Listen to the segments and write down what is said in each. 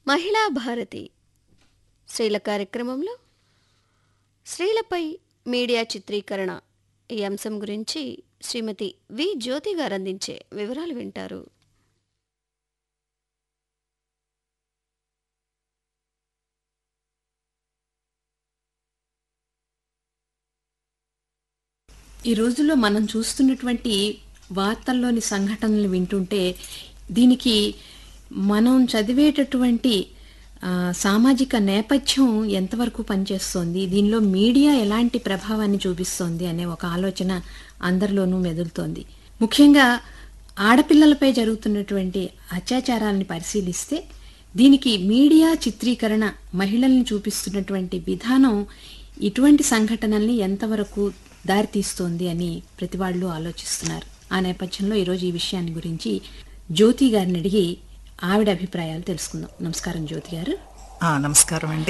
మహిళా భారతి స్త్రీల కార్యక్రమంలో స్త్రీలపై మీడియా చిత్రీకరణ ఈ అంశం గురించి శ్రీమతి వి జ్యోతి గారు అందించే వివరాలు వింటారు ఈ రోజుల్లో మనం చూస్తున్నటువంటి వార్తల్లోని సంఘటనలు వింటుంటే దీనికి మనం చదివేటటువంటి ఆ, సామాజిక నేపథ్యం ఎంతవరకు పనిచేస్తోంది దీనిలో మీడియా ఎలాంటి ప్రభావాన్ని చూపిస్తోంది అనే ఒక ఆలోచన అందరిలోనూ మెదులుతోంది ముఖ్యంగా ఆడపిల్లలపై జరుగుతున్నటువంటి అత్యాచారాలను పరిశీలిస్తే దీనికి మీడియా చిత్రీకరణ మహిళల్ని చూపిస్తున్నటువంటి విధానం ఇటువంటి సంఘటనల్ని ఎంతవరకు దారితీస్తోంది అని ప్రతి వాళ్ళు ఆలోచిస్తున్నారు ఆ నేపథ్యంలో ఈరోజు ఈ విషయాన్ని గురించి జ్యోతి గారిని అడిగి ఆవిడ అభిప్రాయాలు తెలుసుకుందాం నమస్కారం జ్యోతి గారు ఆ, నమస్కారం అండి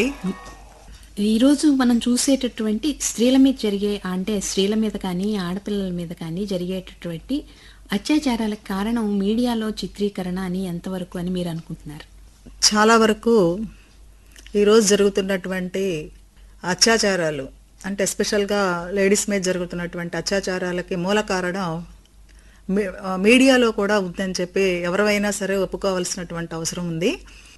ఈరోజు మనం చూసేటటువంటి స్త్రీల మీద జరిగే అంటే స్త్రీల మీద కానీ ఆడపిల్లల మీద కానీ జరిగేటటువంటి అత్యాచారాలకు కారణం మీడియాలో చిత్రీకరణ అని ఎంతవరకు అని మీరు అనుకుంటున్నారు చాలా వరకు ఈరోజు జరుగుతున్నటువంటి అత్యాచారాలు అంటే ఎస్పెషల్గా లేడీస్ మీద జరుగుతున్నటువంటి అత్యాచారాలకి మూల కారణం మీ- ఆ, మీడియాలో కూడా ఉందని చెప్పి ఎవరైనా సరే ఒప్పుకోవాల్సినటువంటి అవసరం ఉంది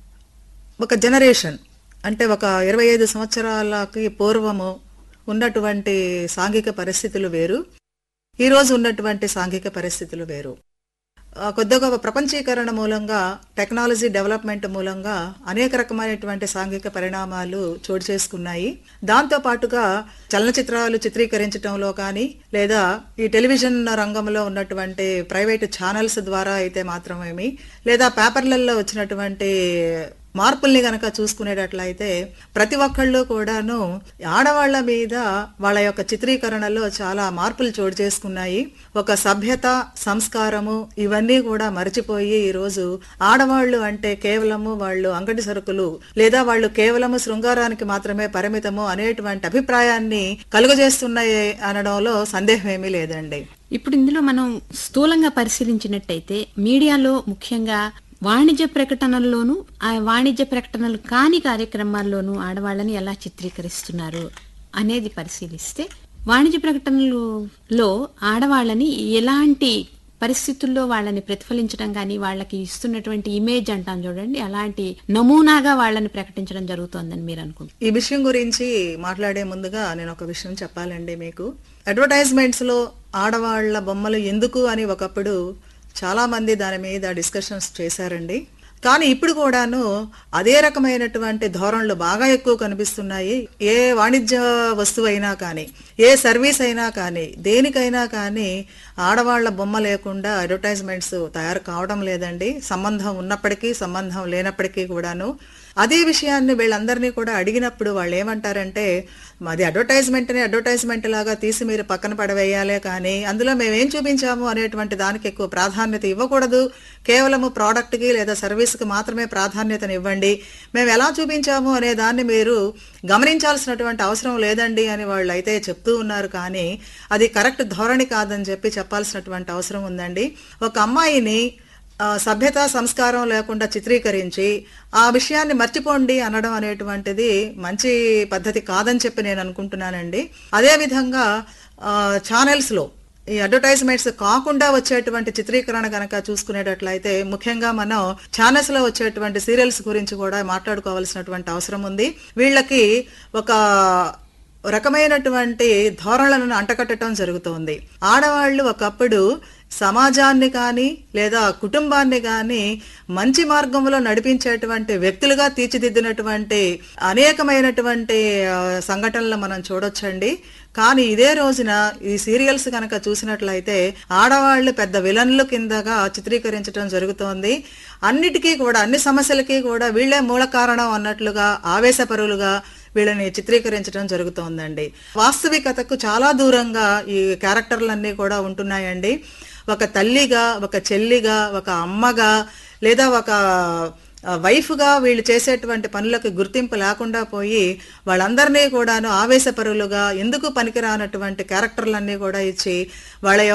ఒక జనరేషన్ అంటే ఒక ఇరవై ఐదు సంవత్సరాలకి పూర్వము ఉన్నటువంటి సాంఘిక పరిస్థితులు వేరు ఈరోజు ఉన్నటువంటి సాంఘిక పరిస్థితులు వేరు ఆ, కొద్దిగా ప్రపంచీకరణ మూలంగా టెక్నాలజీ డెవలప్మెంట్ మూలంగా అనేక రకమైనటువంటి సాంఘిక పరిణామాలు చోటు చేసుకున్నాయి దాంతో పాటుగా చలనచిత్రాలు చిత్రీకరించడంలో కానీ లేదా ఈ టెలివిజన్ రంగంలో ఉన్నటువంటి ప్రైవేట్ ఛానల్స్ ద్వారా అయితే మాత్రమేమి లేదా పేపర్లలో వచ్చినటువంటి మార్పుల్ని గనక చూసుకునేటట్లయితే ప్రతి ఒక్కళ్ళు కూడాను ఆడవాళ్ల మీద వాళ్ళ యొక్క చిత్రీకరణలో చాలా మార్పులు చోటు చేసుకున్నాయి ఒక సభ్యత సంస్కారము ఇవన్నీ కూడా మర్చిపోయి ఈరోజు ఆడవాళ్ళు అంటే కేవలము వాళ్ళు అంగడి సరుకులు లేదా వాళ్ళు కేవలము శృంగారానికి మాత్రమే పరిమితము అనేటువంటి అభిప్రాయాన్ని కలుగజేస్తున్నాయి అనడంలో సందేహం ఏమీ లేదండి ఇప్పుడు ఇందులో మనం స్థూలంగా పరిశీలించినట్టయితే మీడియాలో ముఖ్యంగా వాణిజ్య ప్రకటనల్లోనూ ఆ వాణిజ్య ప్రకటనలు కాని కార్యక్రమాల్లోనూ ఆడవాళ్ళని ఎలా చిత్రీకరిస్తున్నారు అనేది పరిశీలిస్తే వాణిజ్య ప్రకటనలలో ఆడవాళ్ళని ఎలాంటి పరిస్థితుల్లో వాళ్ళని ప్రతిఫలించడం కానీ వాళ్ళకి ఇస్తున్నటువంటి ఇమేజ్ అంటాం చూడండి అలాంటి నమూనాగా వాళ్ళని ప్రకటించడం జరుగుతోందని మీరు అనుకుంటున్నారు ఈ విషయం గురించి మాట్లాడే ముందుగా నేను ఒక విషయం చెప్పాలండి మీకు అడ్వర్టైజ్మెంట్స్ లో ఆడవాళ్ల బొమ్మలు ఎందుకు అని ఒకప్పుడు చాలా మంది దాని మీద డిస్కషన్స్ చేశారండి కానీ ఇప్పుడు కూడాను అదే రకమైనటువంటి ధోరణులు బాగా ఎక్కువ కనిపిస్తున్నాయి ఏ వాణిజ్య వస్తువు అయినా కానీ ఏ సర్వీస్ అయినా కానీ దేనికైనా కానీ ఆడవాళ్ల బొమ్మ లేకుండా అడ్వర్టైజ్మెంట్స్ తయారు కావడం లేదండి సంబంధం ఉన్నప్పటికీ సంబంధం లేనప్పటికీ కూడాను అదే విషయాన్ని వీళ్ళందరినీ కూడా అడిగినప్పుడు వాళ్ళు ఏమంటారంటే మాది అడ్వర్టైజ్మెంట్ని అడ్వర్టైజ్మెంట్ లాగా తీసి మీరు పక్కన పడవేయాలే కానీ అందులో మేము ఏం చూపించాము అనేటువంటి దానికి ఎక్కువ ప్రాధాన్యత ఇవ్వకూడదు కేవలము ప్రోడక్ట్కి లేదా సర్వీస్కి మాత్రమే ప్రాధాన్యతను ఇవ్వండి మేము ఎలా చూపించాము అనే దాన్ని మీరు గమనించాల్సినటువంటి అవసరం లేదండి అని వాళ్ళు అయితే చెప్తూ ఉన్నారు కానీ అది కరెక్ట్ ధోరణి కాదని చెప్పి చెప్పాల్సినటువంటి అవసరం ఉందండి ఒక అమ్మాయిని ఆ, సభ్యత సంస్కారం లేకుండా చిత్రీకరించి ఆ విషయాన్ని మర్చిపోండి అనడం అనేటువంటిది మంచి పద్ధతి కాదని చెప్పి నేను అనుకుంటున్నానండి అదేవిధంగా ఛానల్స్ లో ఈ అడ్వర్టైజ్మెంట్స్ కాకుండా వచ్చేటువంటి చిత్రీకరణ కనుక చూసుకునేటట్లయితే ముఖ్యంగా మనం ఛానల్స్ లో వచ్చేటువంటి సీరియల్స్ గురించి కూడా మాట్లాడుకోవాల్సినటువంటి అవసరం ఉంది వీళ్ళకి ఒక రకమైనటువంటి ధోరణులను అంటకట్టడం జరుగుతోంది ఆడవాళ్ళు ఒకప్పుడు సమాజాన్ని కానీ లేదా కుటుంబాన్ని కానీ మంచి మార్గంలో నడిపించేటువంటి వ్యక్తులుగా తీర్చిదిద్దినటువంటి అనేకమైనటువంటి ఆ, సంఘటనలు మనం చూడొచ్చండి కానీ ఇదే రోజున ఈ సీరియల్స్ కనుక చూసినట్లయితే ఆడవాళ్ళు పెద్ద విలన్లు కిందగా చిత్రీకరించడం జరుగుతోంది అన్నిటికీ కూడా అన్ని సమస్యలకి కూడా వీళ్ళే మూల కారణం అన్నట్లుగా ఆవేశపరులుగా వీళ్ళని చిత్రీకరించడం జరుగుతోందండి వాస్తవికతకు చాలా దూరంగా ఈ క్యారెక్టర్లన్నీ కూడా ఉంటున్నాయండి ఒక తల్లిగా ఒక చెల్లిగా ఒక అమ్మగా లేదా ఒక ఆ, వైఫ్గా వీళ్ళు చేసేటువంటి పనులకు గుర్తింపు లేకుండా పోయి వాళ్ళందరినీ కూడాను ఆవేశపరులుగా ఎందుకు పనికిరానటువంటి క్యారెక్టర్లన్నీ కూడా ఇచ్చి వాళ్ళ యొక్క